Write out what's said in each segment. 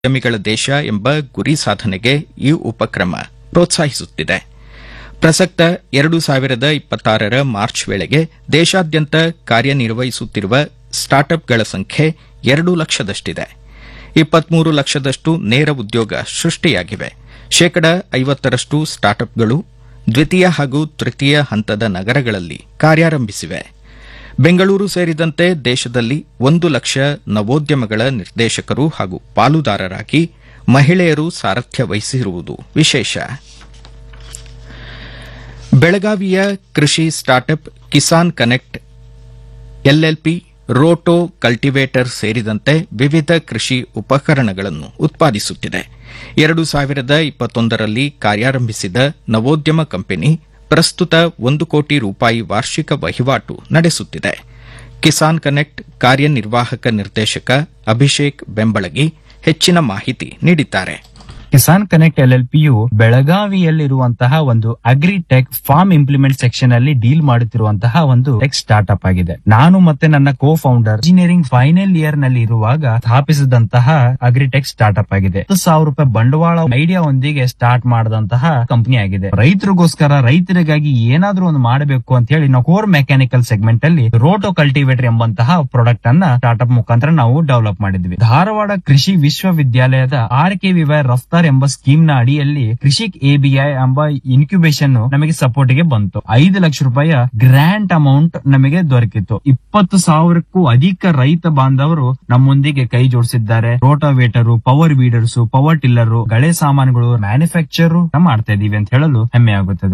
ಉದ್ಯಮಿಗಳ ದೇಶ ಎಂಬ ಗುರಿ ಸಾಧನೆಗೆ ಈ ಉಪಕ್ರಮ ಪ್ರೋತ್ಸಾಹಿಸುತ್ತಿದೆ ಪ್ರಸಕ್ತ ಎರಡು ಸಾವಿರದ ಇಪ್ಪತ್ತಾರರ ಮಾರ್ಚ್ ವೇಳೆಗೆ ದೇಶಾದ್ಯಂತ ಕಾರ್ಯನಿರ್ವಹಿಸುತ್ತಿರುವ ಸ್ಟಾರ್ಟ್ಅಪ್ಗಳ ಸಂಖ್ಯೆ ಎರಡು ಲಕ್ಷದಷ್ಟಿದೆ ಇಪ್ಪತ್ಮೂರು ಲಕ್ಷದಷ್ಟು ನೇರ ಉದ್ಯೋಗ ಸೃಷ್ಟಿಯಾಗಿವೆ ಶೇಕಡ ಐವತ್ತರಷ್ಟು ಸ್ಟಾರ್ಟ್ಅಪ್ಗಳು ದ್ವಿತೀಯ ಹಾಗೂ ತೃತೀಯ ಹಂತದ ನಗರಗಳಲ್ಲಿ ಕಾರ್ಯಾರಂಭಿಸಿವೆ ಬೆಂಗಳೂರು ಸೇರಿದಂತೆ ದೇಶದಲ್ಲಿ ಒಂದು ಲಕ್ಷ ನವೋದ್ಯಮಗಳ ನಿರ್ದೇಶಕರು ಹಾಗೂ ಪಾಲುದಾರರಾಗಿ ಮಹಿಳೆಯರು ಸಾರಥ್ಯ ವಹಿಸಿರುವುದು ವಿಶೇಷ ಬೆಳಗಾವಿಯ ಕೃಷಿ startup Kisan connect LLP roto cultivator ಸೇರಿದಂತೆ ವಿವಿಧ ಕೃಷಿ ಉಪಕರಣಗಳನ್ನು ಉತ್ಪಾದಿಸುತ್ತಿದೆ ಎರಡು ಸಾವಿರದ ಇಪ್ಪತ್ತೊಂದರಲ್ಲಿ ಕಾರ್ಯಾರಂಭಿಸಿದ ನವೋದ್ಯಮ ಕಂಪನಿ ಪ್ರಸ್ತುತ ಒಂದು ಕೋಟಿ ರೂಪಾಯಿ ವಾರ್ಷಿಕ ವಹಿವಾಟು ನಡೆಸುತ್ತಿದೆ ಕಿಸಾನ್ ಕನೆಕ್ಟ್ ಕಾರ್ಯನಿರ್ವಾಹಕ ನಿರ್ದೇಶಕ ಅಭಿಷೇಕ್ ಬೆಂಬಳಗಿ ಹೆಚ್ಚಿನ ಮಾಹಿತಿ ನೀಡಿದ್ದಾರೆ Kisan connect L L P ಬೆಳಗಾವಿಯಲ್ಲಿರುವಂತಹ ಒಂದು ಅಗ್ರಿಟೆಕ್ ಫಾರ್ಮ್ ಇಂಪ್ಲಿಮೆಂಟ್ ಸೆಕ್ಷನ್ ಅಲ್ಲಿ ಡೀಲ್ ಮಾಡುತ್ತಿರುವಂತಹ ಒಂದು ಟೆಕ್ ಸ್ಟಾರ್ಟ್ಅಪ್ ಆಗಿದೆ ನಾನು ಮತ್ತೆ ನನ್ನ co founder engineering final year ನಲ್ಲಿ ಇರುವಾಗ ಸ್ಥಾಪಿಸಿದಂತಹ ಅಗ್ರಿಟೆಕ್ ಸ್ಟಾರ್ಟ್ಅಪ್ ಆಗಿದೆ ಹತ್ತು ಸಾವಿರ ರೂಪಾಯಿ ಬಂಡವಾಳ ಐಡಿಯಾ ಒಂದಿಗೆ ಸ್ಟಾರ್ಟ್ ಮಾಡಿದಂತಹ ಕಂಪನಿ ಆಗಿದೆ ರೈತರಿಗೋಸ್ಕರ ರೈತರಿಗಾಗಿ ಏನಾದ್ರೂ ಒಂದು ಮಾಡಬೇಕು ಅಂತ ಹೇಳಿ ನಾವು ಕೋರ್ ಮೆಕ್ಯಾನಿಕಲ್ ಸೆಗ್ಮೆಂಟ್ ಅಲ್ಲಿ ರೋಟೋ ಕಲ್ಟಿವೇಟರ್ ಎಂಬಂತಹ ಪ್ರಾಡಕ್ಟ್ ಅನ್ನ ಸ್ಟಾರ್ಟ್ಅಪ್ ಮುಖಾಂತರ ನಾವು ಡೆವಲಪ್ ಮಾಡಿದ್ವಿ ಧಾರವಾಡ ಕೃಷಿ ವಿಶ್ವವಿದ್ಯಾಲಯದ ಆರ್ ಕೆ ವಿವೈ ರಫ್ತಾರ್ ಎಂಬ ಸ್ಕೀಮ್ ನ ಅಡಿಯಲ್ಲಿ ಕೃಷಿಕ್ ಎಬಿಐ ಎಂಬ ಇನ್ಕ್ಯುಬೇಷನ್ ನಮಗೆ ಸಪೋರ್ಟ್ ಗೆ ಬಂತು ಐದು ಲಕ್ಷ ರೂಪಾಯಿಯ ಗ್ರಾಂಟ್ ಅಮೌಂಟ್ ನಮಗೆ ದೊರಕಿತ್ತು ಇಪ್ಪತ್ತು ಸಾವಿರಕ್ಕೂ ಅಧಿಕ ರೈತ ಬಾಂಧವರು ನಮ್ಮೊಂದಿಗೆ ಕೈ ಜೋಡಿಸಿದ್ದಾರೆ rotavator power weeders power tiller ಗಳೆ ಸಾಮಾನುಗಳು ಮ್ಯಾನುಫ್ಯಾಕ್ಚರ್ ಮಾಡ್ತಾ ಇದೀವಿ ಅಂತ ಹೇಳಲು ಹೆಮ್ಮೆ ಆಗುತ್ತದೆ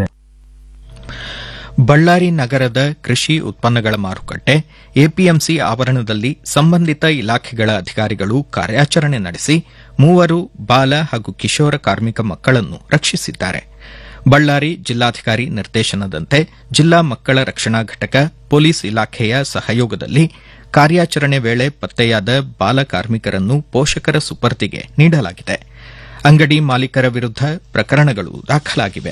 ಬಳ್ಳಾರಿ ನಗರದ ಕೃಷಿ ಉತ್ಪನ್ನಗಳ ಮಾರುಕಟ್ಟೆ ಎಪಿಎಂಸಿ ಆವರಣದಲ್ಲಿ ಸಂಬಂಧಿತ ಇಲಾಖೆಗಳ ಅಧಿಕಾರಿಗಳು ಕಾರ್ಯಾಚರಣೆ ನಡೆಸಿ ಮೂವರು ಬಾಲ ಹಾಗೂ ಕಿಶೋರ ಕಾರ್ಮಿಕ ಮಕ್ಕಳನ್ನು ರಕ್ಷಿಸಿದ್ದಾರೆ ಬಳ್ಳಾರಿ ಜಿಲ್ಲಾಧಿಕಾರಿ ನಿರ್ದೇಶನದಂತೆ ಜಿಲ್ಲಾ ಮಕ್ಕಳ ರಕ್ಷಣಾ ಘಟಕ ಪೊಲೀಸ್ ಇಲಾಖೆಯ ಸಹಯೋಗದಲ್ಲಿ ಕಾರ್ಯಾಚರಣೆ ವೇಳೆ ಪತ್ತೆಯಾದ ಬಾಲ ಕಾರ್ಮಿಕರನ್ನು ಪೋಷಕರ ಸುಪರ್ದಿಗೆ ನೀಡಲಾಗಿದೆ ಅಂಗಡಿ ಮಾಲೀಕರ ವಿರುದ್ದ ಪ್ರಕರಣಗಳು ದಾಖಲಾಗಿವೆ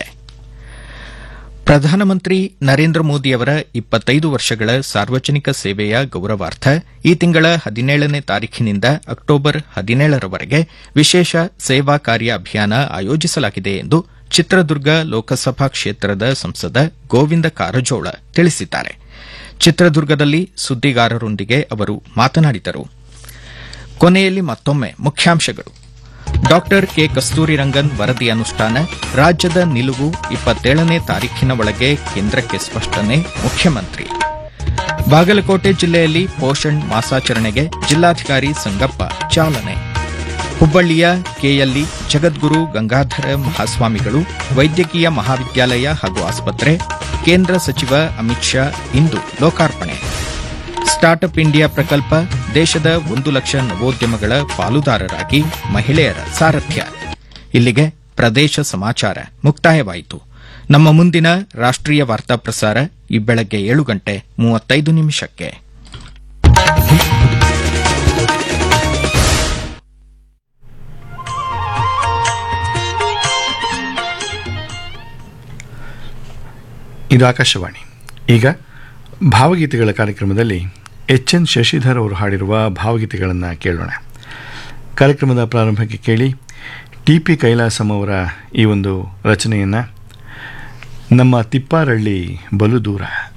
ಪ್ರಧಾನಮಂತ್ರಿ ನರೇಂದ್ರ ಮೋದಿಯವರ ಇಪ್ಪತ್ತೈದು ವರ್ಷಗಳ ಸಾರ್ವಜನಿಕ ಸೇವೆಯ ಗೌರವಾರ್ಥ ಈ ತಿಂಗಳ ಹದಿನೇಳನೇ ತಾರೀಖಿನಿಂದ ಅಕ್ಟೋಬರ್ ಹದಿನೇಳರವರೆಗೆ ವಿಶೇಷ ಸೇವಾ ಕಾರ್ಯ ಅಭಿಯಾನ ಆಯೋಜಿಸಲಾಗಿದೆ ಎಂದು ಚಿತ್ರದುರ್ಗ ಲೋಕಸಭಾ ಕ್ಷೇತ್ರದ ಸಂಸದ ಗೋವಿಂದ ಕಾರಜೋಳ ತಿಳಿಸಿದ್ದಾರೆ ಚಿತ್ರದುರ್ಗದಲ್ಲಿ ಸುದ್ದಿಗಾರರೊಂದಿಗೆ ಅವರು ಮಾತನಾಡಿದರು ಕೊನೆಯಲ್ಲಿ ಮತ್ತೊಮ್ಮೆ ಮುಖ್ಯಾಂಶಗಳು ಡಾಕ್ಟರ್ ಕೆ ಕಸ್ತೂರಿ ರಂಗನ್ ವರದಿ ಅನುಷ್ಠಾನ ರಾಜ್ಯದ ನಿಲುವು ಇಪ್ಪತ್ತೇಳನೇ ತಾರೀಖಿನ ಒಳಗೆ ಕೇಂದ್ರಕ್ಕೆ ಸ್ಪಷ್ಟನೆ ಮುಖ್ಯಮಂತ್ರಿ ಬಾಗಲಕೋಟೆ ಜಿಲ್ಲೆಯಲ್ಲಿ ಪೋಷಣ್ ಮಾಸಾಚರಣೆಗೆ ಜಿಲ್ಲಾಧಿಕಾರಿ ಸಂಗಪ್ಪ ಚಾಲನೆ ಹುಬ್ಬಳ್ಳಿಯ ಕೆಎಲ್ಇ ಜಗದ್ಗುರು ಗಂಗಾಧರ ಮಹಾಸ್ವಾಮಿಗಳು ವೈದ್ಯಕೀಯ ಮಹಾವಿದ್ಯಾಲಯ ಹಾಗೂ ಆಸ್ಪತ್ರೆ ಕೇಂದ್ರ ಸಚಿವ ಅಮಿತ್ ಶಾ ಇಂದು ಲೋಕಾರ್ಪಣೆ ಸ್ಟಾರ್ಟ್ಅಪ್ ಇಂಡಿಯಾ ಪ್ರಕಲ್ಪ ದೇಶದ ಒಂದು ಲಕ್ಷ ನವೋದ್ಯಮಗಳ ಪಾಲುದಾರರಾಗಿ ಮಹಿಳೆಯರ ಸಾರಥ್ಯ ಇಲ್ಲಿಗೆ ಪ್ರದೇಶ ಸಮಾಚಾರ ಮುಕ್ತಾಯವಾಯಿತು ನಮ್ಮ ಮುಂದಿನ ರಾಷ್ಟ್ರೀಯ ವಾರ್ತಾ ಪ್ರಸಾರ ಈ ಬೆಳಗ್ಗೆ ಏಳು ಗಂಟೆ ಮೂವತ್ತೈದು ನಿಮಿಷಕ್ಕೆ ಇದು ಆಕಾಶವಾಣಿ ಈಗ ಭಾವಗೀತೆಗಳ ಕಾರ್ಯಕ್ರಮದಲ್ಲಿ ಎಚ್ ಎನ್ ಶಶಿಧರ್ ಅವರು ಹಾಡಿರುವ ಭಾವಗೀತೆಗಳನ್ನು ಕೇಳೋಣ ಕಾರ್ಯಕ್ರಮದ ಪ್ರಾರಂಭಕ್ಕೆ ಕೇಳಿ ಟಿ ಪಿ ಕೈಲಾಸಂ ಅವರ ಈ ಒಂದು ರಚನೆಯನ್ನು ನಮ್ಮ ತಿಪ್ಪಾರಳ್ಳಿ ಬಲು ದೂರ